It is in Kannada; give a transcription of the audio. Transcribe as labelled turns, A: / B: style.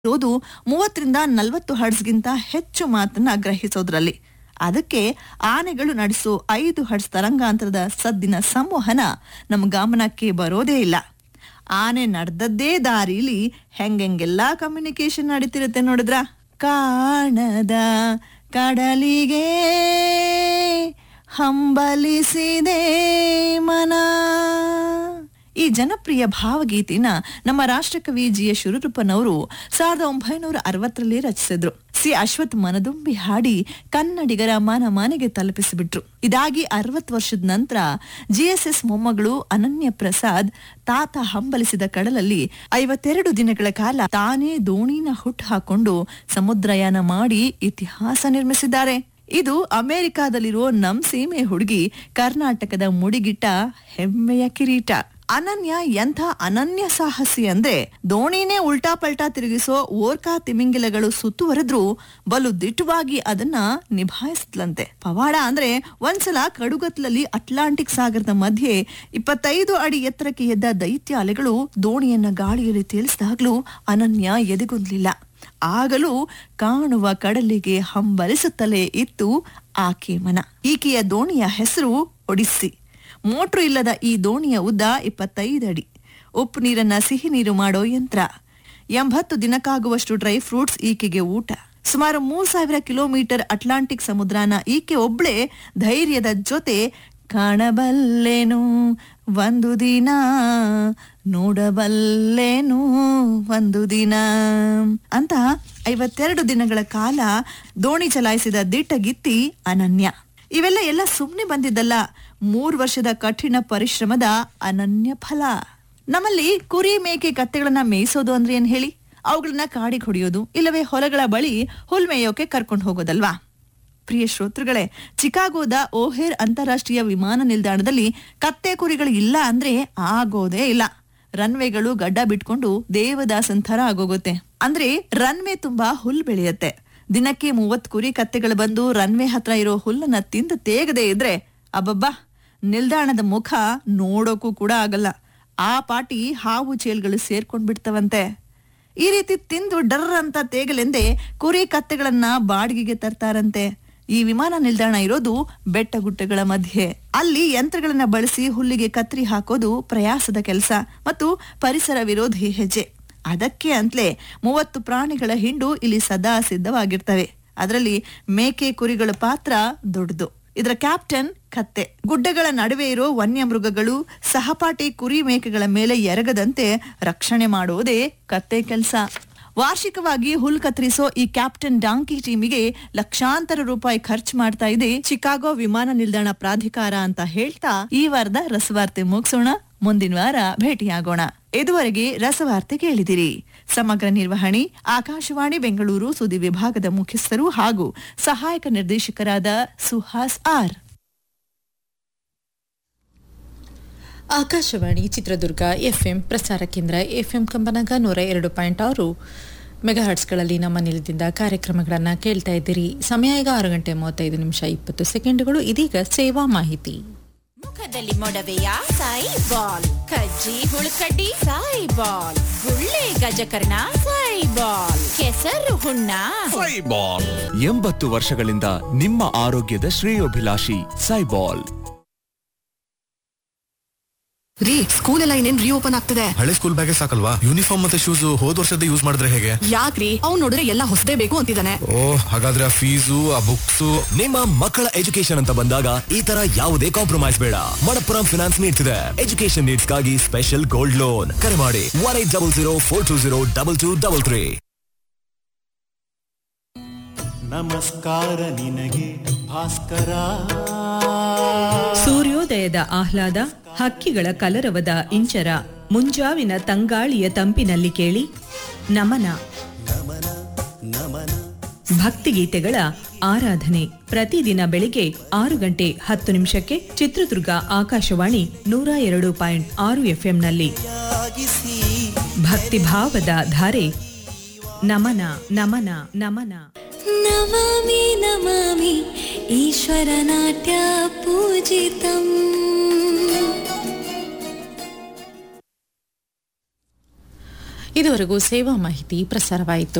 A: ಇರೋದು ಮೂವತ್ತರಿಂದ ನಲವತ್ತು ಹರ್ಡ್ಸ್ಗಿಂತ ಹೆಚ್ಚು ಮಾತನ್ನ ಗ್ರಹಿಸೋದ್ರಲ್ಲಿ ಅದಕ್ಕೆ ಆನೆಗಳು ನಡೆಸೋ ಐದು ಹರ್ಡ್ಸ್ ತರಂಗಾಂತರದ ಸದ್ದಿನ ಸಂವಹನ ನಮ್ಮ ಗಮನಕ್ಕೆ ಬರೋದೇ ಇಲ್ಲ ಆನೆ ನಡೆದದ್ದೇ ದಾರಿಲಿ ಹೆಂಗೆಂಗೆಲ್ಲಾ ಕಮ್ಯುನಿಕೇಶನ್ ನಡೀತಿರುತ್ತೆ ನೋಡಿದ್ರ ಕಾಣದ ಕಡಲಿಗೆ ಹಂಬಲಿಸಿದೆ ಮನ ಈ ಜನಪ್ರಿಯ ಭಾವಗೀತೆನ ನಮ್ಮ ರಾಷ್ಟ್ರಕವಿ ಜಿ ಎಸ್ ಶಿವರೂಪನವರು ಸಾವಿರದ ಒಂಬೈನೂರ ಅರವತ್ತರಲ್ಲಿ ರಚಿಸಿದ್ರು ಸಿ ಅಶ್ವಥ್ ಮನದುಂಬಿ ಹಾಡಿ ಕನ್ನಡಿಗರ ಮನ ಮನೆಗೆ ತಲುಪಿಸಿಬಿಟ್ರು ಇದಾಗಿ ಅರವತ್ತು ವರ್ಷದ ನಂತರ ಜಿಎಸ್ಎಸ್ ಮೊಮ್ಮಗಳು ಅನನ್ಯ ಪ್ರಸಾದ್ ತಾತ ಹಂಬಲಿಸಿದ ಕಡಲಲ್ಲಿ ಐವತ್ತೆರಡು ದಿನಗಳ ಕಾಲ ತಾನೇ ದೋಣಿನ ಹುಟ್ಟು ಹಾಕೊಂಡು ಸಮುದ್ರಯಾನ ಮಾಡಿ ಇತಿಹಾಸ ನಿರ್ಮಿಸಿದ್ದಾರೆ ಇದು ಅಮೆರಿಕಾದಲ್ಲಿರೋ ನಮ್ ಸೀಮೆ ಹುಡುಗಿ ಕರ್ನಾಟಕದ ಮುಡಿಗಿಟ್ಟ ಹೆಮ್ಮೆಯ ಕಿರೀಟ ಅನನ್ಯ ಎಂಥ ಅನನ್ಯ ಸಾಹಸಿ ಅಂದ್ರೆ ದೋಣಿನೇ ಉಲ್ಟಾ ಪಲ್ಟಾ ತಿರುಗಿಸೋ ಓರ್ಕಾ ತಿಮಿಂಗಿಲಗಳು ಸುತ್ತುವರೆದ್ರೂ ಬಲು ದಿಟ್ಟವಾಗಿ ಅದನ್ನ ನಿಭಾಯಿಸಿದ್ಲಂತೆ ಪವಾಡ ಅಂದ್ರೆ ಒಂದ್ಸಲ ಕಡುಗತ್ಲಲ್ಲಿ ಅಟ್ಲಾಂಟಿಕ್ ಸಾಗರದ ಮಧ್ಯೆ ಇಪ್ಪತ್ತೈದು ಅಡಿ ಎತ್ತರಕ್ಕೆ ಎದ್ದ ದೈತ್ಯ ಅಲೆಗಳು ದೋಣಿಯನ್ನ ಗಾಳಿಯಲ್ಲಿ ತೇಲಿಸಿದಾಗ್ಲೂ ಅನನ್ಯ ಎದೆಗುಂದ್ಲಿಲ್ಲ ಆಗಲೂ ಕಾಣುವ ಕಡಲಿಗೆ ಹಂಬಲಿಸುತ್ತಲೇ ಇತ್ತು ಆಕೆ ಮನ ಈಕೆಯ ದೋಣಿಯ ಹೆಸರು ಒಡಿಸ್ಸಿ ಮೋಟ್ರು ಇಲ್ಲದ ಈ ದೋಣಿಯ ಉದ್ದ ಇಪ್ಪತ್ತೈದು ಅಡಿ ಉಪ್ಪು ನೀರನ್ನ ಸಿಹಿ ನೀರು ಮಾಡೋ ಯಂತ್ರ ಎಂಬತ್ತು ದಿನಕ್ಕಾಗುವಷ್ಟು ಡ್ರೈ ಫ್ರೂಟ್ಸ್ ಈಕೆಗೆ ಊಟ ಸುಮಾರು ಮೂರ್ ಸಾವಿರ ಕಿಲೋಮೀಟರ್ ಅಟ್ಲಾಂಟಿಕ್ ಸಮುದ್ರನ ಈಕೆ ಒಬ್ಳೆ ಧೈರ್ಯದ ಜೊತೆ ಕಾಣಬಲ್ಲೆನು ಒಂದು ದಿನ ನೋಡಬಲ್ಲೆನು ಒಂದು ದಿನ ಅಂತ ಐವತ್ತೆರಡು ದಿನಗಳ ಕಾಲ ದೋಣಿ ಚಲಾಯಿಸಿದ ದಿಟ್ಟಗಿತ್ತಿ ಅನನ್ಯ ಇವೆಲ್ಲ ಎಲ್ಲ ಸುಮ್ನೆ ಬಂದಿದ್ದಲ್ಲ ಮೂರ್ ವರ್ಷದ ಕಠಿಣ ಪರಿಶ್ರಮದ ಅನನ್ಯ ಫಲ ನಮ್ಮಲ್ಲಿ ಕುರಿ ಮೇಕೆ ಕತ್ತೆಗಳನ್ನ ಮೇಯಿಸೋದು ಅಂದ್ರೆ ಏನ್ ಹೇಳಿ ಅವುಗಳನ್ನ ಕಾಡಿಗೆ ಹೊಡೆಯೋದು ಇಲ್ಲವೇ ಹೊಲಗಳ ಬಳಿ ಹುಲ್ ಮೇಯೋಕೆ ಕರ್ಕೊಂಡು ಹೋಗೋದಲ್ವಾ ಪ್ರಿಯ ಶ್ರೋತೃಗಳೇ ಚಿಕಾಗೋದ ಓಹೇರ್ ಅಂತಾರಾಷ್ಟ್ರೀಯ ವಿಮಾನ ನಿಲ್ದಾಣದಲ್ಲಿ ಕತ್ತೆ ಕುರಿಗಳು ಇಲ್ಲ ಅಂದ್ರೆ ಆಗೋದೇ ಇಲ್ಲ ರನ್ವೇಗಳು ಗಡ್ಡ ಬಿಟ್ಕೊಂಡು ದೇವದಾಸನ್ ಥರ ಆಗೋಗುತ್ತೆ ಅಂದ್ರೆ ರನ್ವೇ ತುಂಬಾ ಹುಲ್ ಬೆಳೆಯತ್ತೆ ದಿನಕ್ಕೆ ಮೂವತ್ ಕುರಿ ಕತ್ತೆಗಳು ಬಂದು ರನ್ವೇ ಹತ್ರ ಇರೋ ಹುಲ್ಲನ್ನ ತಿಂದು ತೇಗದೆ ಇದ್ರೆ ಅಬ್ಬಬ್ಬಾ ನಿಲ್ದಾಣದ ಮುಖ ನೋಡೋಕು ಕೂಡ ಆಗಲ್ಲ ಆ ಪಾಟಿ ಹಾವು ಚೇಲ್ಗಳು ಸೇರ್ಕೊಂಡ್ ಬಿಡ್ತವಂತೆ ಈ ರೀತಿ ತಿಂದು ಡರ್ ಅಂತ ತೇಗಲೆಂದೇ ಕುರಿ ಕತ್ತೆಗಳನ್ನ ಬಾಡಿಗೆಗೆ ತರ್ತಾರಂತೆ ಈ ವಿಮಾನ ನಿಲ್ದಾಣ ಇರೋದು ಬೆಟ್ಟ ಗುಡ್ಡಗಳ ಮಧ್ಯೆ ಅಲ್ಲಿ ಯಂತ್ರಗಳನ್ನ ಬಳಸಿ ಹುಲ್ಲಿಗೆ ಕತ್ರಿ ಹಾಕೋದು ಪ್ರಯಾಸದ ಕೆಲಸ ಮತ್ತು ಪರಿಸರ ವಿರೋಧಿ ಹೆಜ್ಜೆ ಅದಕ್ಕೆ ಅಂತಲೇ ಮೂವತ್ತು ಪ್ರಾಣಿಗಳ ಹಿಂಡು ಇಲ್ಲಿ ಸದಾ ಸಿದ್ಧವಾಗಿರ್ತವೆ ಅದರಲ್ಲಿ ಮೇಕೆ ಕುರಿಗಳ ಪಾತ್ರ ದೊಡ್ಡದು ಇದರ ಕ್ಯಾಪ್ಟನ್ ಕತ್ತೆ ಗುಡ್ಡಗಳ ನಡುವೆ ಇರೋ ವನ್ಯ ಮೃಗಗಳು ಸಹಪಾಠಿ ಕುರಿ ಮೇಕೆಗಳ ಮೇಲೆ ಎರಗದಂತೆ ರಕ್ಷಣೆ ಮಾಡುವುದೇ ಕತ್ತೆ ಕೆಲಸ ವಾರ್ಷಿಕವಾಗಿ ಹುಲ್ ಕತ್ತರಿಸೋ ಈ ಕ್ಯಾಪ್ಟನ್ ಡಾಂಕಿ ಟೀಮಿಗೆ ಲಕ್ಷಾಂತರ ರೂಪಾಯಿ ಖರ್ಚು ಮಾಡ್ತಾ ಇದೆ ಚಿಕಾಗೋ ವಿಮಾನ ನಿಲ್ದಾಣ ಪ್ರಾಧಿಕಾರ ಅಂತ ಹೇಳ್ತಾ ಈ ವಾರದ ರಸವಾರ್ತೆ ಮುಗಿಸೋಣ ಮುಂದಿನ ವಾರ ಭೇಟಿಯಾಗೋಣ ಇದುವರೆಗೆ ರಸವಾರ್ತೆ ಕೇಳಿದಿರಿ ಸಮಗ್ರ ನಿರ್ವಹಣೆ ಆಕಾಶವಾಣಿ ಬೆಂಗಳೂರು ಸುದ್ದಿ ವಿಭಾಗದ ಮುಖ್ಯಸ್ಥರು ಹಾಗೂ ಸಹಾಯಕ ನಿರ್ದೇಶಕರಾದ ಸುಹಾಸ್ ಆರ್
B: ಆಕಾಶವಾಣಿ ಚಿತ್ರದುರ್ಗ ಎಫ್ಎಂ ಪ್ರಸಾರ ಕೇಂದ್ರ ಎಫ್ಎಂ ಕಂಪನಾಗ ನೂರ ಎರಡು ಪಾಯಿಂಟ್ ಆರು ಮೆಗಾಹರ್ಟ್ಸ್ಗಳಲ್ಲಿ ನಮ್ಮ ನಿಲದಿಂದ ಕಾರ್ಯಕ್ರಮಗಳನ್ನು ಕೇಳ್ತಾ ಇದ್ದೀರಿ ಸಮಯ ಈಗ ಆರು ಗಂಟೆ ಮೂವತ್ತೈದು ನಿಮಿಷ ಇಪ್ಪತ್ತು ಸೆಕೆಂಡುಗಳು ಇದೀಗ ಸೇವಾ ಮಾಹಿತಿ
C: ಮುಖದಲ್ಲಿ ಮೊಡವೆಯ ಸಾಯಿ ಬಾಲ್ ಕಜ್ಜಿ ಹುಳುಕಡ್ಡಿ ಸಾಯಿ ಬಾಲ್ ಗುಳ್ಳೆ ಗಜಕರ್ಣ ಸಾಯಿ ಬಾಲ್ ಕೆಸರು ಹುಣ್ಣ
D: ಸೈಬಾಲ್ ಎಂಬತ್ತು ವರ್ಷಗಳಿಂದ ನಿಮ್ಮ ಆರೋಗ್ಯದ ಶ್ರೇಯೋಭಿಲಾಷಿ ಸೈಬಾಲ್
E: ರೀ ಸ್ಕೂಲ್ ಎಲ್ಲ ಇನ್ನೇನ್ ರೀಓಪನ್ ಆಗ್ತಿದೆ
F: ಹಳೆ ಸ್ಕೂಲ್ ಬ್ಯಾಗೇ ಸಾಕಲ್ವಾ ಯೂನಿಫಾರ್ಮ್ ಮತ್ತೆ ಶೂಸ್ ಹೋದ್ ವರ್ಷದ ಯೂಸ್ ಮಾಡಿದ್ರೆ ಹೇಗೆ
E: ಯಾಕ್ರಿ ಅವ್ನ್ ನೋಡಿದ್ರೆ ಎಲ್ಲ ಹೊಸದೇ ಬೇಕು ಅಂತಿದ್ದಾನೆ
F: ಓ ಹಾಗಾದ್ರೆ ಆ ಫೀಸು ಆ ಬುಕ್ಸ್
G: ನಿಮ್ಮ ಮಕ್ಕಳ ಎಜುಕೇಶನ್ ಅಂತ ಬಂದಾಗ ಈ ತರ ಯಾವುದೇ ಕಾಂಪ್ರಮೈಸ್ ಬೇಡ ಮಣಪ್ಪುರಂ ಫಿನಾನ್ಸ್ ನೀಡ್ಸ್ ಇದೆ ಎಜುಕೇಶನ್ ನೀಡ್ಸ್ ಗಾಗಿ ಸ್ಪೆಷಲ್ ಗೋಲ್ಡ್ ಲೋನ್ ಕರೆ ಮಾಡಿ one eight double zero four two zero double two double three
H: ನಮಸ್ಕಾರ ನಿನಗೆ ಭಾಸ್ಕರ
I: ಸೂರ್ಯೋದಯದ ಆಹ್ಲಾದ ಹಕ್ಕಿಗಳ ಕಲರವದ ಇಂಚರ ಮುಂಜಾವಿನ ತಂಗಾಳಿಯ ತಂಪಿನಲ್ಲಿ ಕೇಳಿ ನಮನ ಭಕ್ತಿಗೀತೆಗಳ ಆರಾಧನೆ ಪ್ರತಿದಿನ ಬೆಳಿಗ್ಗೆ ಆರು ಗಂಟೆ ಹತ್ತು ನಿಮಿಷಕ್ಕೆ ಚಿತ್ರದುರ್ಗ ಆಕಾಶವಾಣಿ ನೂರ ಎರಡು ಪಾಯಿಂಟ್ ಆರು ಎಫ್ಎಂನಲ್ಲಿ ಭಕ್ತಿಭಾವದ ಧಾರೆ ನಮನ ನಮನ ನಮನ
J: ನಮಾಮಿ ನಮಾಮಿ ಈಶ್ವರನಾಟ್ಯ ಪೂಜಿತಂ
B: ಇದುವರೆಗೂ ಸೇವಾ ಮಾಹಿತಿ ಪ್ರಸಾರವಾಯಿತು